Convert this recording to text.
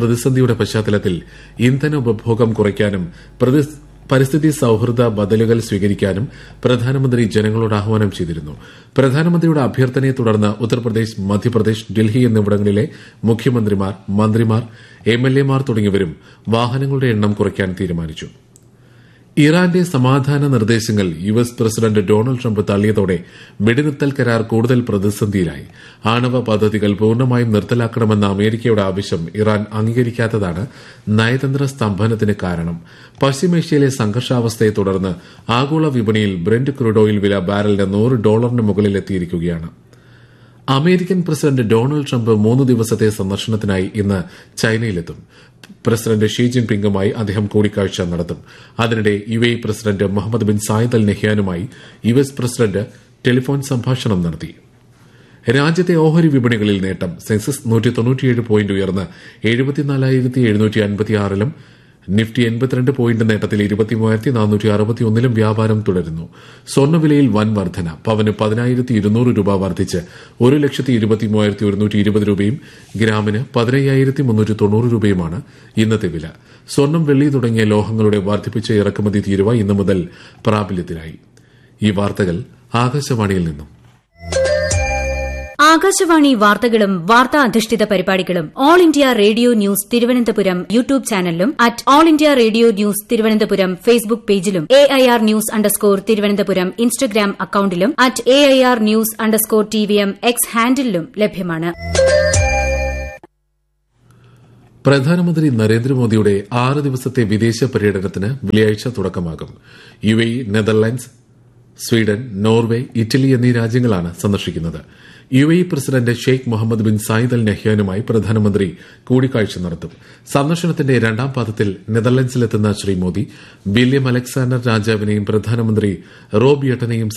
പ്രതിസന്ധിയുടെ പശ്ചാത്തലത്തിൽ ഇന്ധന ഉപഭോഗം കുറയ്ക്കാനും പ്രതി- പരിസ്ഥിതി സൌഹൃദ ബദലുകൾ സ്വീകരിക്കാനും പ്രധാനമന്ത്രി ജനങ്ങളോട് ആഹ്വാനം ചെയ്തിരുന്നു പ്രധാനമന്ത്രിയുടെ അഭ്യർത്ഥനയെ തുടർന്ന് ഉത്തർപ്രദേശ് മധ്യപ്രദേശ് ഡൽഹി എന്നിവിടങ്ങളിലെ മുഖ്യമന്ത്രിമാർ മന്ത്രിമാർ എംഎൽഎമാർ തുടങ്ങിയവരും വാഹനങ്ങളുടെ എണ്ണം കുറയ്ക്കാൻ തീരുമാനിച്ചു ഇറാന്റെ സമാധാന നിർദ്ദേശങ്ങൾ U S president Donald Trump തള്ളിയതോടെ വെടിനിർത്തൽ കരാർ കൂടുതൽ പ്രതിസന്ധിയിലായി ആണവ പദ്ധതികൾ പൂർണ്ണമായും നിർത്തലാക്കണമെന്ന അമേരിക്കയുടെ ആവശ്യം ഇറാൻ അംഗീകരിക്കാത്തതാണ് നയതന്ത്ര സ്തംഭനത്തിന് കാരണം പശ്ചിമേഷ്യയിലെ സംഘർഷാവസ്ഥയെ തുടർന്ന് ആഗോള വിപണിയിൽ ബ്രന്റ് ക്രൂഡ് ഓയിൽ വില ബാരലിന് നൂറ് ഡോളറിന് മുകളിലെത്തിയിരിക്കുകയാണ് അമേരിക്കൻ പ്രസിഡന്റ് ഡൊണാൾഡ് ട്രംപ് മൂന്ന് ദിവസത്തെ സന്ദർശനത്തിനായി ഇന്ന് ചൈനയിലെത്തും പ്രസിഡന്റ് ഷീ ജിൻപിങ്ങുമായി അദ്ദേഹം കൂടിക്കാഴ്ച നടത്തും അതിനിടെ U A president Mohammed bin Zayed al നെഹ്യാനുമായി യു എസ് പ്രസിഡന്റ് ടെലിഫോൺ സംഭാഷണം നടത്തി രാജ്യത്തെ ഓഹരി വിപണികളിൽ നേട്ടം സെൻസസ് നൂറ്റി തൊണ്ണൂറ്റിയേഴ് പോയിന്റ് ഉയർന്ന് എഴുപത്തിനാലായിരത്തി എഴുന്നൂറ്റി അൻപത്തിയാറിലും നിഫ്റ്റി എൺപത്തിരണ്ട് പോയിന്റ് നേട്ടത്തിൽ ഇരുപത്തിമൂവായിരത്തി നാനൂറ്റി അറുപത്തിയൊന്നിലും വ്യാപാരം തുടരുന്നു സ്വർണ്ണവിലയിൽ വൻ വർധന പവന് പതിനായിരത്തി ഇരുന്നൂറ് രൂപ വർദ്ധിച്ച് ഒരു ലക്ഷത്തി ഇരുപത്തിമൂവായിരത്തി ഒരുന്നൂറ്റി ഇരുപത് രൂപയും ഗ്രാമിന് പതിനയ്യായിരത്തി മുന്നൂറ്റി തൊണ്ണൂറ് രൂപയുമാണ് ഇന്നത്തെ വില സ്വർണം വെള്ളി തുടങ്ങിയ ലോഹങ്ങളുടെ വർദ്ധിപ്പിച്ച ഇറക്കുമതി തീരുവ ഇന്നു മുതൽ പ്രാബല്യത്തിലായി ഈ വാർത്തകൾ ആകാശവാണിയിൽ നിന്നും ആകാശവാണി വാർത്തകളും വാർത്താ അധിഷ്ഠിത പരിപാടികളും all India radio news Thiruvananthapuram YouTube ചാനലിലും at all India radio news Thiruvananthapuram Facebook പേജിലും A I R news underscore Thiruvananthapuram Instagram അക്കൌണ്ടിലും at A I R news underscore T V M X ഹാൻഡിലും ലഭ്യമാണ് പ്രധാനമന്ത്രി നരേന്ദ്രമോദിയുടെ ആറ് ദിവസത്തെ വിദേശ പര്യടനത്തിന് വെള്ളിയാഴ്ച തുടക്കമാകും U A Netherlands Sweden Norway Italy എന്നീ രാജ്യങ്ങളാണ് സന്ദർശിക്കുന്നത് U A president sheikh Mohammed bin Zayed al നെഹ്യാനുമായി പ്രധാനമന്ത്രി കൂടിക്കാഴ്ച നടത്തും സന്ദർശനത്തിന്റെ രണ്ടാം പാദത്തിൽ നെതർലൻഡ്സിലെത്തുന്ന ശ്രീ മോദി വില്യം അലക്സാണ്ടർ രാജാവിനെയും പ്രധാനമന്ത്രി റോബ് യട്ടനെയും